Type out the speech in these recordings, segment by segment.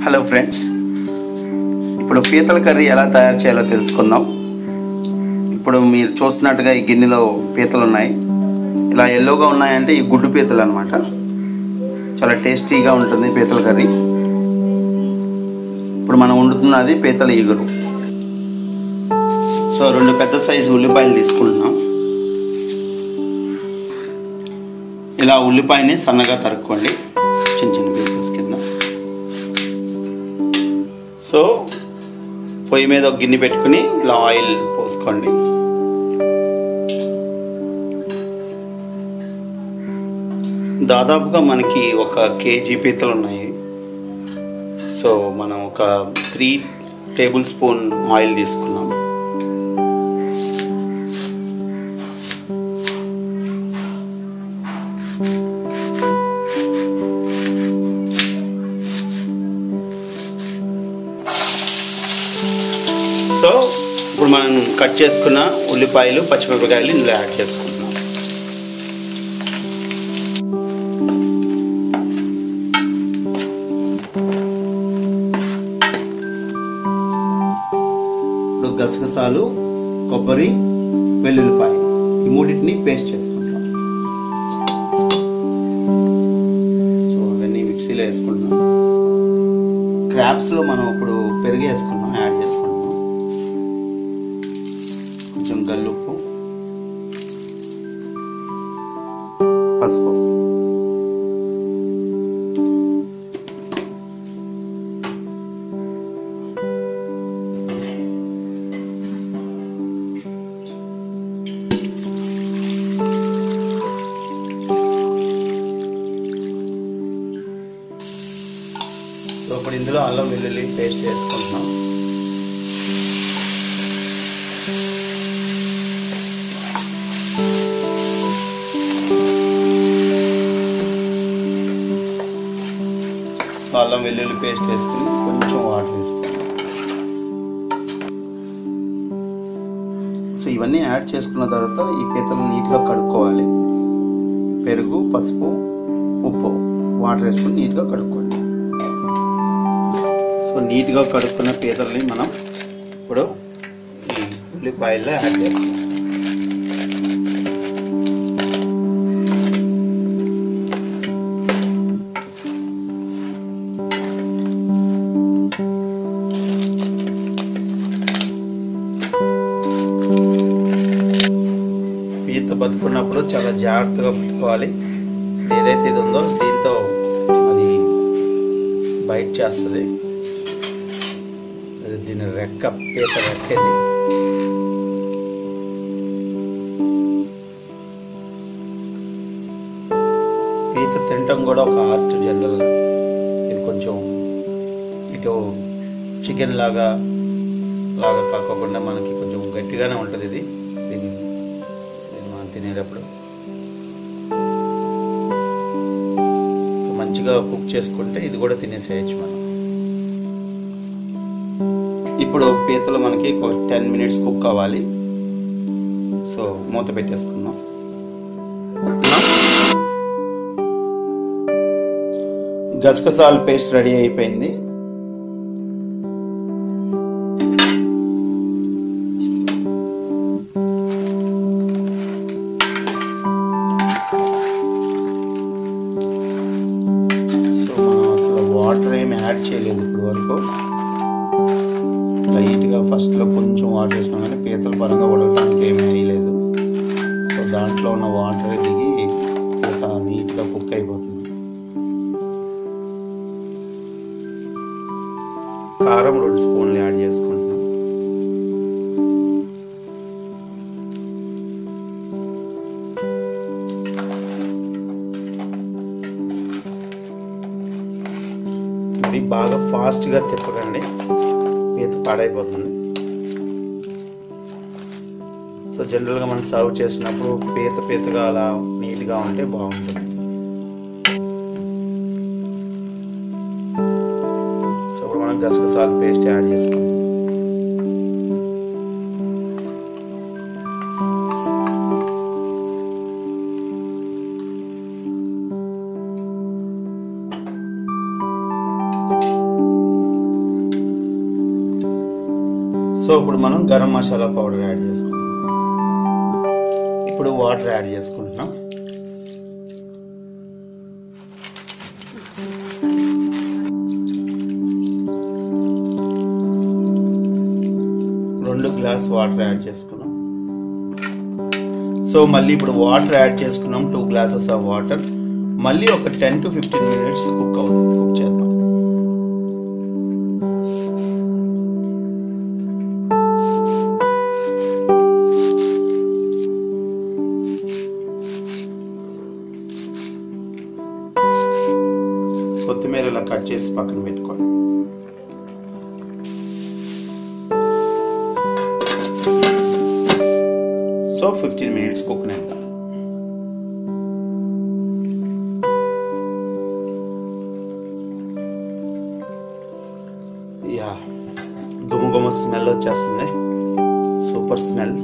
hello friends ఇప్పుడు పీతల curry ఎలా తయారు చేయాలో తెలుసుకుందాం ఇప్పుడు మీరు చూస్తున్నట్టుగా ఈ గిన్నెలో పీతలు ఉన్నాయి ఇలా ఎల్లోగా ఉన్నాయంటే ఈ గుడ్డు పీతలు అనమాట చాలా టేస్టీగా ఉంటుంది పీతల కర్రీ ఇప్పుడు మనం వండుతున్నది పీతల ఇగురు సో రెండు పెద్ద సైజు ఉల్లిపాయలు తీసుకుంటున్నాం ఇలా ఉల్లిపాయని సన్నగా తరుక్కోండి చిన్న చిన్న పీసెస్ కింద సో పొయ్యి మీద ఒక గిన్నె పెట్టుకుని ఇలా ఆయిల్ పోసుకోండి దాదాపుగా మనకి ఒక కేజీ పీతలు ఉన్నాయి సో మనం ఒక త్రీ టేబుల్ స్పూన్ ఆయిల్ తీసుకున్నాం సో ఇప్పుడు మనం కట్ చేసుకున్న ఉల్లిపాయలు పచ్చిమిరపకాయలు ఇందులో యాడ్ చేసుకుంటున్నాం ఇప్పుడు గసగసాలు కొబ్బరి వెల్లుల్లిపాయ ఈ మూడింటిని పేస్ట్ చేసుకుంటాం సో అవన్నీ మిక్సీలో వేసుకుంటున్నాం క్రాప్స్లో మనం ఇప్పుడు పెరుగు వేసుకున్నాం యాడ్ చేసుకుంటున్నాం కొంచెం గల్లుప్పు పసుపు సో ఇప్పుడు ఇందులో అల్లం వెల్లుల్లి పేస్ట్ వేసుకుంటున్నాం సో అల్లం వెల్లుల్లి పేస్ట్ వేసుకుని కొంచెం వాటర్ వేసుకుంటాం సో ఇవన్నీ యాడ్ చేసుకున్న తర్వాత ఈ పీతలు నీట్గా కడుక్కోవాలి పెరుగు పసుపు ఉప్పు వాటర్ వేసుకుని నీట్గా కడుక్కోండి సో నీట్గా కడుక్కున్న పీతల్ని మనం ఇప్పుడు ఈ ఉల్లిపాయల్లో యాడ్ చేస్తాం పీత బతుకున్నప్పుడు చాలా జాగ్రత్తగా పెట్టుకోవాలి ఏదైతే ఇది ఉందో దీంతో అది బయట చేస్తుంది అది దీని రెక్క పీత రెక్కది పీత తినటం కూడా ఒక ఆర్ట్ జనరల్గా ఇది కొంచెం ఇటు చికెన్ లాగా లాగా కాకుండా మనకి కొంచెం గట్టిగానే ఉంటుంది ఇది దీన్ని దీన్ని మనం తినేటప్పుడు సో మంచిగా కుక్ చేసుకుంటే ఇది కూడా తినేసేయచ్చు మనం ఇప్పుడు పీతలు మనకి ఒక టెన్ మినిట్స్ కుక్ అవ్వాలి సో మూత పెట్టేసుకుందాం గసగసాల పేస్ట్ రెడీ అయిపోయింది సో మనం అసలు వాటర్ ఏమి యాడ్ చేయలేదు ఇప్పుడు వరకు లైట్గా ఫస్ట్లో కొంచెం వాటర్ వేసినాం కానీ పీతల పరంగా ఉడకడానికి ఏమీ వేయలేదు సో దాంట్లో ఉన్న వాటర్ దిగి పీత నీట్గా కుక్ అయిపోతుంది కారం రెండు స్పూన్లు యాడ్ చేసుకుంటున్నాం మరి బాగా ఫాస్ట్గా తిప్పకండి పీత పాడైపోతుంది సో జనరల్గా మనం సర్వ్ చేసినప్పుడు పీత పీతగా అలా నీట్గా ఉంటే బాగుంటుంది సో ఇప్పుడు మనం గసగసాల పేస్ట్ యాడ్ చేసుకుంటాం సో ఇప్పుడు మనం గరం మసాలా పౌడర్ యాడ్ చేసుకుంటాం ఇప్పుడు వాటర్ యాడ్ చేసుకుంటున్నాం రెండు గ్లాస్ వాటర్ యాడ్ చేసుకున్నాం సో మళ్ళీ ఇప్పుడు వాటర్ యాడ్ చేసుకున్నాం టూ గ్లాసెస్ ఆఫ్ వాటర్ మళ్ళీ ఒక ten to fifteen minutes cook అవుతుంది కుక్ చేద్దాం కొత్తిమీర ఇలా కట్ చేసి పక్కన పెట్టుకోండి సో ఫిఫ్టీన్ మినిట్స్ కుక్ నేద్దాం యా గుమ గుమ స్మెల్ వచ్చేస్తుంది సూపర్ స్మెల్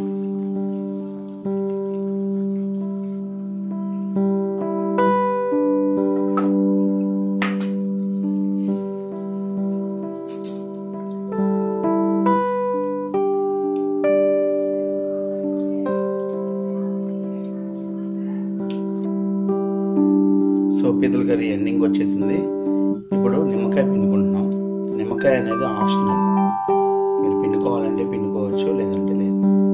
సో పీతల కర్రీ ఎండింగ్ వచ్చేసింది ఇప్పుడు నిమ్మకాయ పిండుకుంటున్నాం నిమ్మకాయ అనేది ఆప్షనల్ మీరు పిండుకోవాలంటే పిండుకోవచ్చు లేదంటే లేదు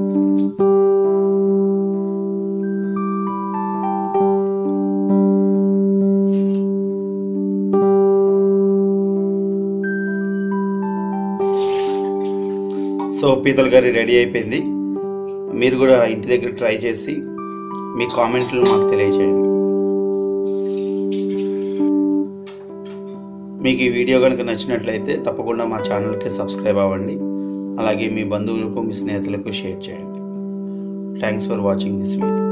సో పీతల కర్రీ రెడీ అయిపోయింది మీరు కూడా ఇంటి దగ్గర ట్రై చేసి మీ కామెంట్లు మాకు తెలియచేయండి మీకు ఈ వీడియో కనుక నచ్చినట్లయితే తప్పకుండా మా ఛానల్కి సబ్స్క్రైబ్ అవ్వండి అలాగే మీ బంధువులకు మీ స్నేహితులకు షేర్ చేయండి thanks for watching this video